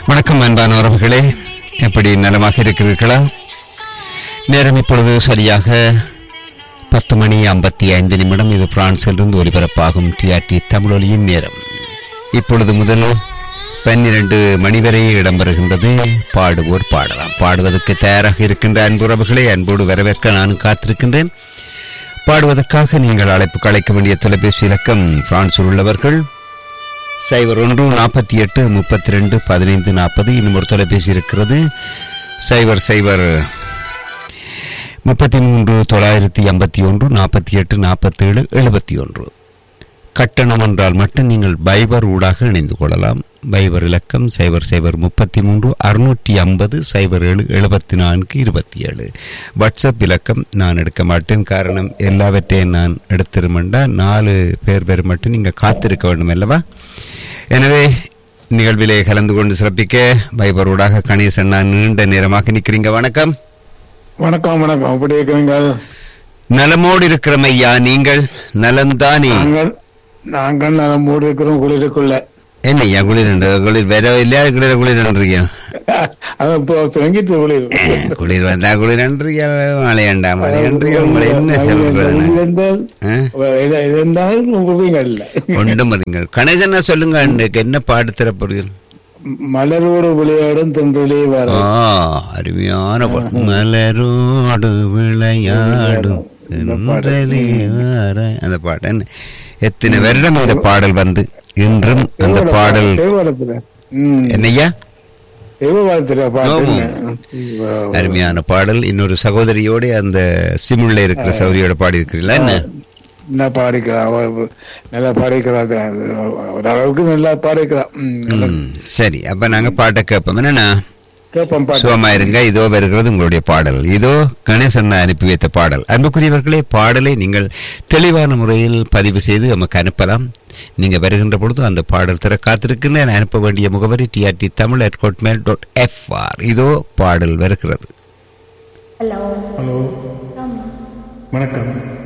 வணக்கம் அன்பான உறவுகளே எப்படி நலமாக இருக்கிறீர்களா நேரம் இப்பொழுது சரியாக பத்து மணி ஐம்பத்தி ஐந்து நிமிடம் இது பிரான்சிலிருந்து ஒலிபரப்பாகும் டிஆர்டி தமிழொலியின் நேரம் இப்பொழுது முதல் பன்னிரண்டு மணி வரை இடம்பெறுகின்றது பாடுவோர் பாடலாம் பாடுவதற்கு தயாராக இருக்கின்ற அன்புறவுகளை அன்போடு வரவேற்க நான் காத்திருக்கின்றேன் பாடுவதற்காக நீங்கள் அழைப்பு அழைக்க வேண்டிய தொலைபேசி இலக்கம் பிரான்சில் உள்ளவர்கள் சைபர் ஒன்று நாற்பத்தி எட்டு முப்பத்தி ரெண்டு பதினைந்து நாற்பது இன்னும் ஒரு தொலைபேசி இருக்கிறது சைபர் சைபர் முப்பத்தி மூன்று தொள்ளாயிரத்தி ஐம்பத்தி ஒன்று நாற்பத்தி எட்டு நாற்பத்தேழு எழுபத்தி ஒன்று கட்டணம் என்றால் மட்டும் நீங்கள் பைபர் ஊடாக இணைந்து கொள்ளலாம் பைபர் இலக்கம் சைபர் சைபர் முப்பத்தி மூன்று அறுநூற்றி ஐம்பது சைபர் ஏழு எழுபத்தி நான்கு இருபத்தி ஏழு வாட்ஸ்அப் இலக்கம் நான் எடுக்க மாட்டேன் காரணம் எல்லாவற்றையும் நான் எடுத்திருமெண்டா நாலு பேர் பேர் மட்டும் நீங்கள் காத்திருக்க வேண்டும் அல்லவா எனவே நிகழ்விலே கலந்து கொண்டு சிறப்பிக்க பைபர் ஊடாக கணேசன் நான் நீண்ட நேரமாக நிற்கிறீங்க வணக்கம் வணக்கம் வணக்கம் எப்படி இருக்கிறீங்க நலமோடு இருக்கிறோம் ஐயா நீங்கள் நலம்தானே நாங்கள் நாங்கள் நலம் மூடி இருக்கிறோம் குளிருக்குள்ள என்ன ஐயா குளிர் குளிர் வேற இல்லையா குளிர குளிர்ன்றீங்க அது இப்போ தொடங்கிட்டு குளிர் குளிர் வந்தா குளிர்ன்றீங்க மழையண்டா மழையன்றீங்க உங்களை என்ன சொல்றது இருந்தால் இருந்தால் உறுதிங்க இல்ல ஒன்றும் வரீங்க கணேசன் சொல்லுங்க அன்னைக்கு என்ன பாட்டு தர போறீங்க மலரோடு விளையாடும் தென்றலே வர ஆ அருமையான பாட்டு மலரோடு விளையாடும் தென்றலே வார அந்த பாட்டு என்ன? எத்தனை வருடம் இந்த பாடல் வந்து இன்றும் அந்த பாடல் தேவாலயத்துல ம் என்னய்யா தேவாலயத்துல பாட்டு அருமையான பாடல் இன்னொரு சகோதரியோட அந்த சிமுள்ள இருக்கிற சௌரியோட பாடி இருக்கிறீங்களா என்ன என்ன பாடிக்கிறான் அவ நல்லா பாடிக்கிறான் ஓரளவுக்கு நல்லா பாடிக்கிறான் ம், நல்லா ம், சரி அப்ப நாங்க பாட்டை கேட்போம் என்னண்ணா கேட்போம் பாட்டு சுகமா இருங்க இதோ வருகிறது உங்களுடைய பாடல் இதோ கணேசன் அனுப்பி வைத்த பாடல் அன்புக்குரியவர்களே பாடலை நீங்கள் தெளிவான முறையில் பதிவு செய்து நமக்கு அனுப்பலாம் நீங்க வருகின்ற பொழுது அந்த பாடல் தர காத்திருக்கின்றேன் அனுப்ப வேண்டிய முகவரி TRT Tamil at hotmail dot FR இதோ பாடல் வருகிறது ஹலோ ஹலோ வணக்கம்